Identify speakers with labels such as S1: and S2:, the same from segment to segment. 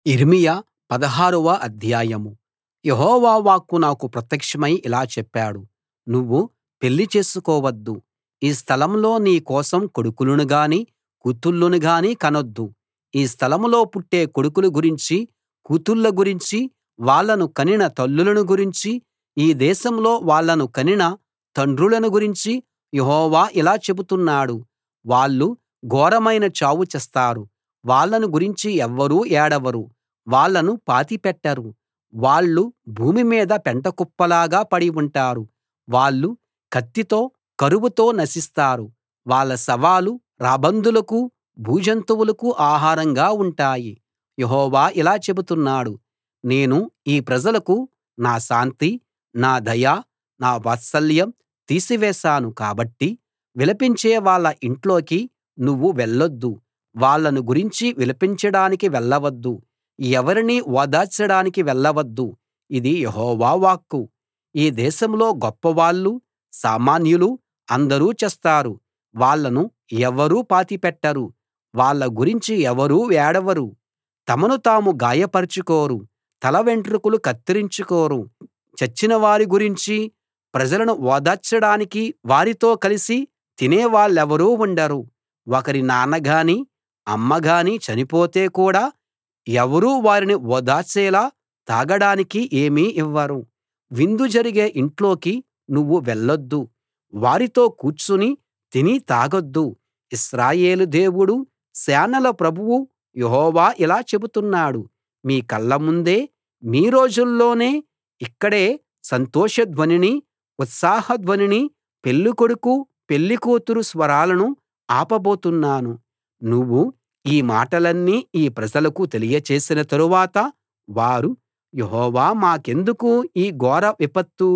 S1: యిర్మీయా పదహారవ అధ్యాయం యెహోవా వాక్కు నాకు ప్రత్యక్షమై ఇలా చెప్పాడు నువ్వు పెళ్లి చేసుకోవద్దు ఈ స్థలంలో నీ కోసం కొడుకులను గానీ కూతుళ్ళను గానీ కనొద్దు ఈ స్థలంలో పుట్టే కొడుకుల గురించి కూతుళ్ళ గురించి వాళ్ళను కనిన తల్లులను గురించి ఈ దేశంలో వాళ్ళను కనిన తండ్రులను గురించి యెహోవా ఇలా చెబుతున్నాడు వాళ్ళు ఘోరమైన చావు చస్తారు వాళ్ళను గురించి ఎవ్వరూ ఏడవరు వాళ్ళను పాతిపెట్టరు వాళ్ళు భూమి మీద పెంటకుప్పలాగా పడి ఉంటారు వాళ్ళు కత్తితో కరువుతో నశిస్తారు వాళ్ళ శవాలు రాబందులకు భూజంతువులకు ఆహారంగా ఉంటాయి యెహోవా ఇలా చెబుతున్నాడు నేను ఈ ప్రజలకు నా శాంతి నా దయ నా వాత్సల్యం తీసివేశాను కాబట్టి విలపించే వాళ్ళ ఇంట్లోకి నువ్వు వెళ్ళొద్దు వాళ్ళను గురించి విలపించడానికి వెళ్ళవద్దు ఎవరినీ ఓదార్చడానికి వెళ్ళవద్దు ఇది యెహోవా వాక్కు ఈ దేశంలో గొప్పవాళ్ళు సామాన్యులు అందరూ చస్తారు వాళ్ళను ఎవరూ పాతిపెట్టరు వాళ్ళ గురించి ఎవరూ ఏడవరు తమను తాము గాయపరచుకోరు తల వెంట్రుకలు కత్తిరించుకోరు చచ్చిన వారి గురించి ప్రజలను ఓదార్చడానికి వారితో కలిసి తినేవాళ్ళెవరూ ఉండరు ఒకరి నాన్న గానీ అమ్మ గానీ చనిపోతే కూడా ఎవరూ వారిని ఓదార్చేలా తాగడానికి ఏమీ ఇవ్వరు విందు జరిగే ఇంట్లోకి నువ్వు వెళ్ళొద్దు వారితో కూర్చుని తిని తాగొద్దు ఇశ్రాయేలు దేవుడూ సేనల ప్రభువు యెహోవా ఇలా చెబుతున్నాడు మీ కళ్ళ ముందే మీ రోజుల్లోనే ఇక్కడే సంతోష ధ్వనినీ ఉత్సాహ ధ్వనినీ పెళ్ళికొడుకు పెళ్ళికూతురు స్వరాలను ఆపబోతున్నాను నువ్వు ఈ మాటలన్నీ ఈ ప్రజలకు తెలియచేసిన తరువాత వారు యెహోవా మాకెందుకు ఈ ఘోర విపత్తు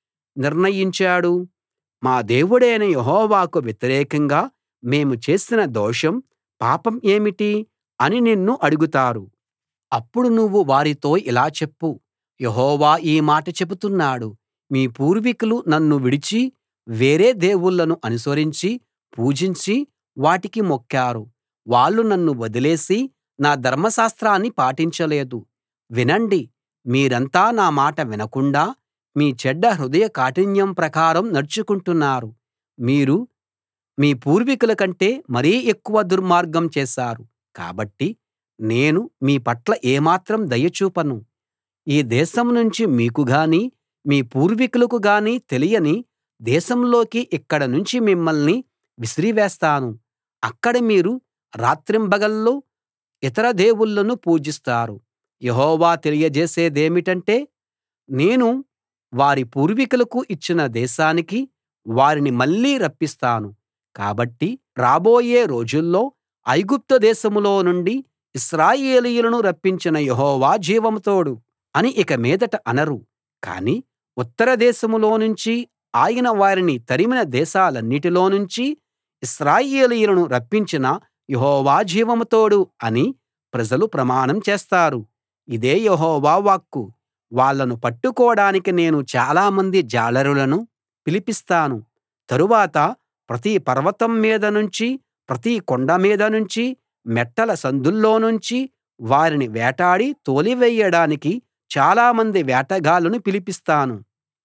S1: నిర్ణయించాడు మా దేవుడైన యెహోవాకు వ్యతిరేకంగా మేము చేసిన దోషం పాపం ఏమిటి అని నిన్ను అడుగుతారు అప్పుడు నువ్వు వారితో ఇలా చెప్పు యెహోవా ఈ మాట చెబుతున్నాడు మీ పూర్వీకులు నన్ను విడిచి వేరే దేవుళ్ళను అనుసరించి పూజించి వాటికి మొక్కారు వాళ్ళు నన్ను వదిలేసి నా ధర్మశాస్త్రాన్ని పాటించలేదు వినండి మీరంతా నా మాట వినకుండా మీ చెడ్డ హృదయ కాఠిన్యం ప్రకారం నడుచుకుంటున్నారు మీరు మీ పూర్వీకుల కంటే మరీ ఎక్కువ దుర్మార్గం చేశారు కాబట్టి నేను మీ పట్ల ఏమాత్రం దయ చూపను ఈ దేశం నుంచి మీకు గానీ మీ పూర్వీకులకు గానీ తెలియని దేశంలోకి ఇక్కడ నుంచి మిమ్మల్ని విసిరివేస్తాను అక్కడ మీరు రాత్రింబగళ్ళు ఇతర దేవుళ్ళను పూజిస్తారు యెహోవా తెలియజేసేదేమిటంటే నేను వారి పూర్వీకులకు ఇచ్చిన దేశానికి వారిని మళ్ళీ రప్పిస్తాను కాబట్టి రాబోయే రోజుల్లో ఐగుప్తు దేశంలో నుండి ఇశ్రాయేలీయులను రప్పించిన యెహోవా జీవం తోడు అని ఇక మీదట అనరు కానీ ఉత్తర దేశంలో నుంచి ఆయన వారిని తరిమిన దేశాలన్నిటిలో నుంచి ఇశ్రాయేలీయులను రప్పించిన యెహోవా జీవం తోడు అని ప్రజలు ప్రమాణం చేస్తారు ఇదే యెహోవా వాక్కు వాళ్ళను పట్టుకోడానికి నేను చాలామంది జాలరులను పిలిపిస్తాను తరువాత ప్రతి పర్వతం మీద నుంచి ప్రతి కొండ మీద నుంచి మెట్టల సందుల్లో నుంచి వారిని వేటాడి తోలివేయడానికి చాలామంది వేటగాళ్ళను పిలిపిస్తాను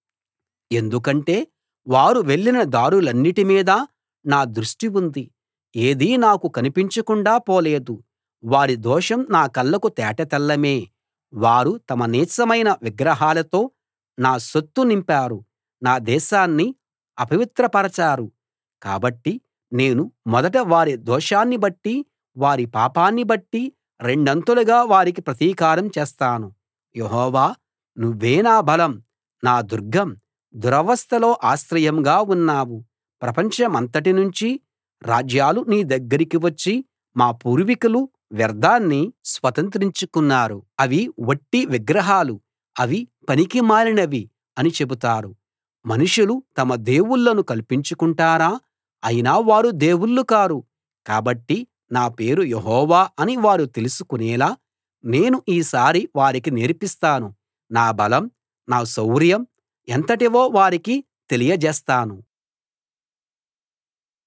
S1: ఎందుకంటే వారు వెళ్ళిన దారులన్నిటి మీదా నా దృష్టి ఉంది ఏదీ నాకు కనిపించకుండా పోలేదు వారి దోషం నా కళ్ళకు తేటతెల్లమే వారు తమ నీచమైన విగ్రహాలతో నా సొత్తు నింపారు నా దేశాన్ని అపవిత్రపరచారు కాబట్టి నేను మొదట వారి దోషాన్ని బట్టి వారి పాపాన్ని బట్టి రెండంతులుగా వారికి ప్రతీకారం చేస్తాను యెహోవా నువ్వే నా బలం నా దుర్గం దురవస్థలో ఆశ్రయంగా ఉన్నావు ప్రపంచమంతటి నుంచి రాజ్యాలు నీ దగ్గరికి వచ్చి మా పూర్వీకులు వ్యర్థాన్ని స్వతంత్రించుకున్నారు అవి వట్టి విగ్రహాలు అవి పనికిమాలినవి అని చెబుతారు మనుషులు తమ దేవుళ్ళను కల్పించుకుంటారా అయినా వారు దేవుళ్ళు కారు కాబట్టి నా పేరు యెహోవా అని వారు తెలుసుకునేలా నేను ఈసారి వారికి నేర్పిస్తాను నా బలం నా శౌర్యం ఎంతటివో వారికి తెలియజేస్తాను